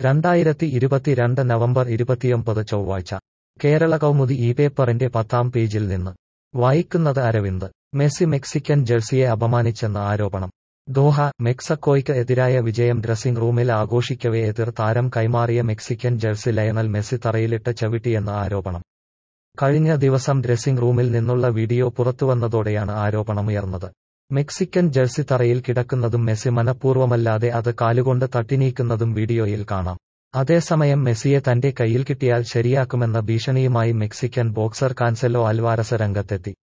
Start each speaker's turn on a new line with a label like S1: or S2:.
S1: രണ്ടായിരത്തി ഇരുപത്തിരണ്ട് നവംബർ ഇരുപത്തിയൊമ്പത് ചൊവ്വാഴ്ച കേരള കൗമുദി ഈ പേപ്പറിന്റെ പത്താം പേജിൽ നിന്ന് വായിക്കുന്നത് അരവിന്ദ് മെസ്സി മെക്സിക്കൻ ജേഴ്സിയെ അപമാനിച്ചെന്ന ആരോപണം ദോഹ മെക്സക്കോയ്ക്ക് എതിരായ വിജയം ഡ്രസ്സിംഗ് റൂമിൽ ആഘോഷിക്കവെ എതിർ താരം കൈമാറിയ മെക്സിക്കൻ ജേഴ്സി ലയണൽ മെസ്സി തറയിലിട്ട് ചവിട്ടിയെന്ന ആരോപണം കഴിഞ്ഞ ദിവസം ഡ്രസ്സിംഗ് റൂമിൽ നിന്നുള്ള വീഡിയോ പുറത്തുവന്നതോടെയാണ് ആരോപണമുയർന്നത് മെക്സിക്കൻ ജേഴ്സി തറയിൽ കിടക്കുന്നതും മെസ്സി മനഃപൂർവ്വമല്ലാതെ അത് കാലുകൊണ്ട് തട്ടിനീക്കുന്നതും വീഡിയോയിൽ കാണാം അതേസമയം മെസ്സിയെ തന്റെ കയ്യിൽ കിട്ടിയാൽ ശരിയാക്കുമെന്ന ഭീഷണിയുമായി മെക്സിക്കൻ ബോക്സർ കാൻസെലോ അൽവാരസ രംഗത്തെത്തി